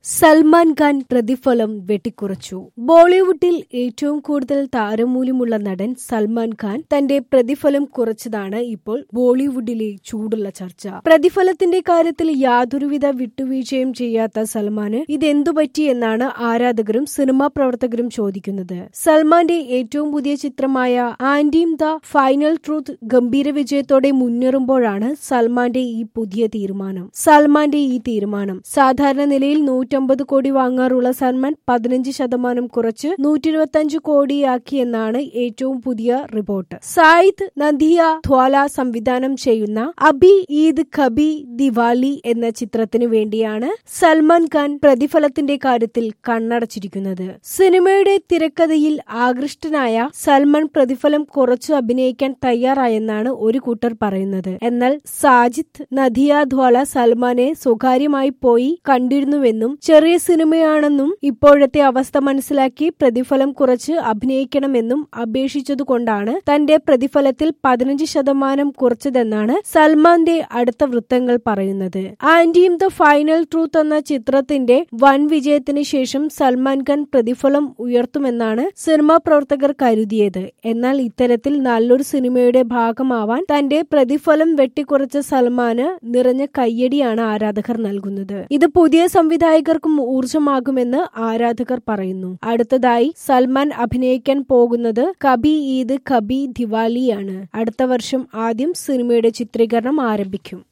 സൽമാൻ ഖാൻ പ്രതിഫലം വെട്ടിക്കുറച്ചു ബോളിവുഡിൽ ഏറ്റവും കൂടുതൽ താരമൂല്യമുള്ള നടൻ സൽമാൻ ഖാൻ തന്റെ പ്രതിഫലം കുറച്ചതാണ് ഇപ്പോൾ ബോളിവുഡിലെ ചൂടുള്ള ചർച്ച പ്രതിഫലത്തിന്റെ കാര്യത്തിൽ യാതൊരുവിധ വിട്ടുവീഴ്ചയും ചെയ്യാത്ത സൽമാന് ഇതെന്തു പറ്റി എന്നാണ് ആരാധകരും സിനിമാ പ്രവർത്തകരും ചോദിക്കുന്നത് സൽമാന്റെ ഏറ്റവും പുതിയ ചിത്രമായ ആന്റീം ദ ഫൈനൽ ട്രൂത്ത് ഗംഭീര വിജയത്തോടെ മുന്നേറുമ്പോഴാണ് സൽമാന്റെ ഈ പുതിയ തീരുമാനം സൽമാന്റെ ഈ തീരുമാനം സാധാരണ നിലയിൽ നൂറ്റമ്പത് കോടി വാങ്ങാറുള്ള സൽമാൻ പതിനഞ്ച് ശതമാനം കുറച്ച് നൂറ്റി ഇരുപത്തിയഞ്ച് കോടിയാക്കിയെന്നാണ് ഏറ്റവും പുതിയ റിപ്പോർട്ട് സായിദ് നദിയ ധ്വാല സംവിധാനം ചെയ്യുന്ന അബി ഈദ് ഖബി ദിവാലി എന്ന ചിത്രത്തിനു വേണ്ടിയാണ് സൽമാൻ ഖാൻ പ്രതിഫലത്തിന്റെ കാര്യത്തിൽ കണ്ണടച്ചിരിക്കുന്നത് സിനിമയുടെ തിരക്കഥയിൽ ആകൃഷ്ടനായ സൽമാൻ പ്രതിഫലം കുറച്ചു അഭിനയിക്കാൻ തയ്യാറായെന്നാണ് ഒരു കൂട്ടർ പറയുന്നത് എന്നാൽ സാജിദ് നദിയ ധ്വാല സൽമാനെ സ്വകാര്യമായി പോയി കണ്ടിരുന്നുവെന്നും ചെറിയ സിനിമയാണെന്നും ഇപ്പോഴത്തെ അവസ്ഥ മനസ്സിലാക്കി പ്രതിഫലം കുറച്ച് അഭിനയിക്കണമെന്നും അപേക്ഷിച്ചതുകൊണ്ടാണ് തന്റെ പ്രതിഫലത്തിൽ പതിനഞ്ച് ശതമാനം കുറച്ചതെന്നാണ് സൽമാന്റെ അടുത്ത വൃത്തങ്ങൾ പറയുന്നത് ആന്റിയും ദ ഫൈനൽ ട്രൂത്ത് എന്ന ചിത്രത്തിന്റെ വൻ വിജയത്തിന് ശേഷം സൽമാൻ ഖാൻ പ്രതിഫലം ഉയർത്തുമെന്നാണ് സിനിമാ പ്രവർത്തകർ കരുതിയത് എന്നാൽ ഇത്തരത്തിൽ നല്ലൊരു സിനിമയുടെ ഭാഗമാവാൻ തന്റെ പ്രതിഫലം വെട്ടിക്കുറച്ച സൽമാന് നിറഞ്ഞ കയ്യടിയാണ് ആരാധകർ നൽകുന്നത് ഇത് പുതിയ സംവിധായകർക്കും ഊർജമാകുമെന്ന് ആരാധകർ പറയുന്നു അടുത്തതായി സൽമാൻ അഭിനയിക്കാൻ പോകുന്നത് കബി ഈദ് കബി ദിവാലിയാണ് അടുത്ത വർഷം ആദ്യം സിനിമയുടെ ചിത്രീകരണം ആരംഭിക്കും